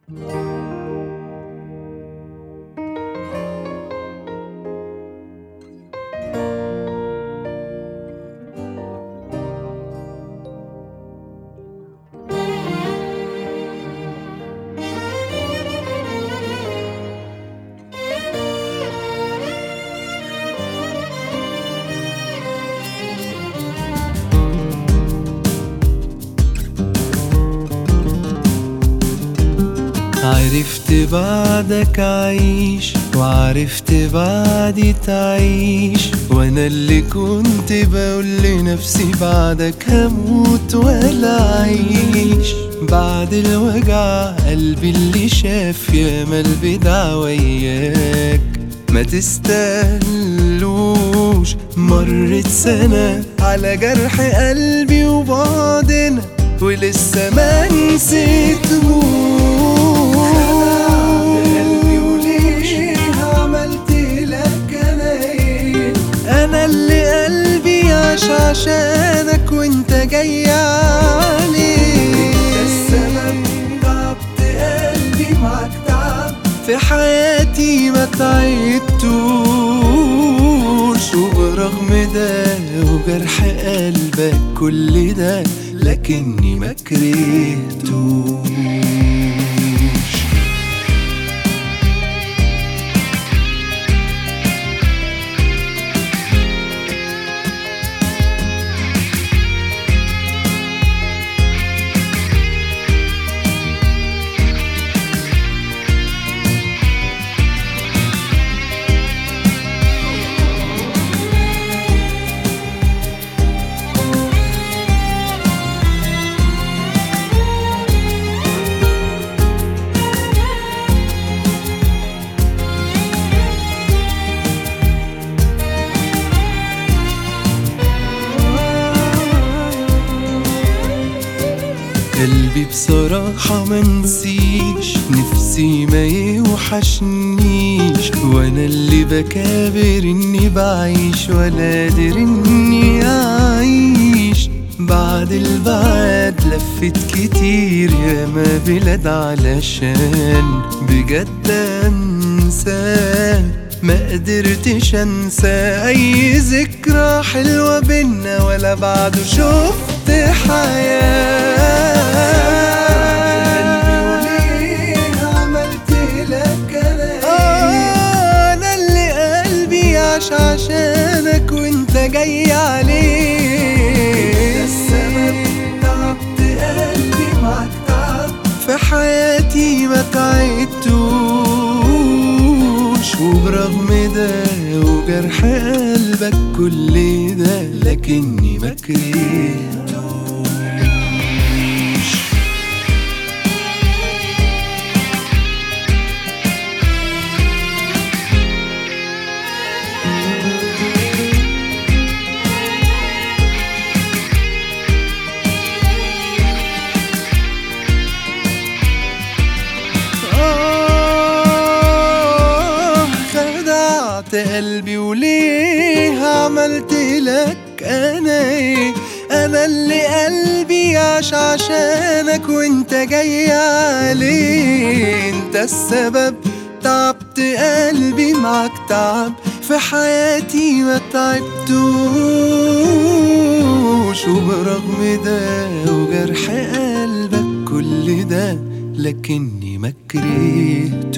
عرفت بعدك عيش وعرفت بعدي تعيش وانا اللي كنت بقول لنفسي بعدك هموت ولا عيش بعد الوجع قلبي اللي شاف ياما البدع وياك ما تستاهلوش مرت سنة على جرح قلبي وبعدنا ولسه ما نسيتهوش انا اللي قلبي عاش عشانك وانت جاي عليه السبب تعبت قلبي معاك تعب في حياتي ما تعبتوش وبرغم ده وجرح قلبك كل ده لكني ما كرهتوش قلبي بصراحة منسيش نفسي ما يوحشنيش وانا اللي بكابر اني بعيش ولا قادر اني اعيش بعد البعد لفت كتير ياما بلاد علشان بجد انساه ما قدرتش انسى اي ذكرى حلوة بينا ولا بعده شفت حياة عملت لك انا آه، انا اللي قلبي عاش عشانك وانت جاي عليه السبب تعبت قلبي معاك تعب في حياتي ما تعبتوش وبرغم ده وجرح قلبك كل ده لكني ما كرهتوش آه خدعت قلبي وليه عملت لك انا ايه انا اللي قلبي عاش عشانك وانت جاي عليه انت السبب تعبت قلبي معاك تعب في حياتي ما تعبتوش وبرغم ده وجرح قلبك كل ده لكني ما كرهتوش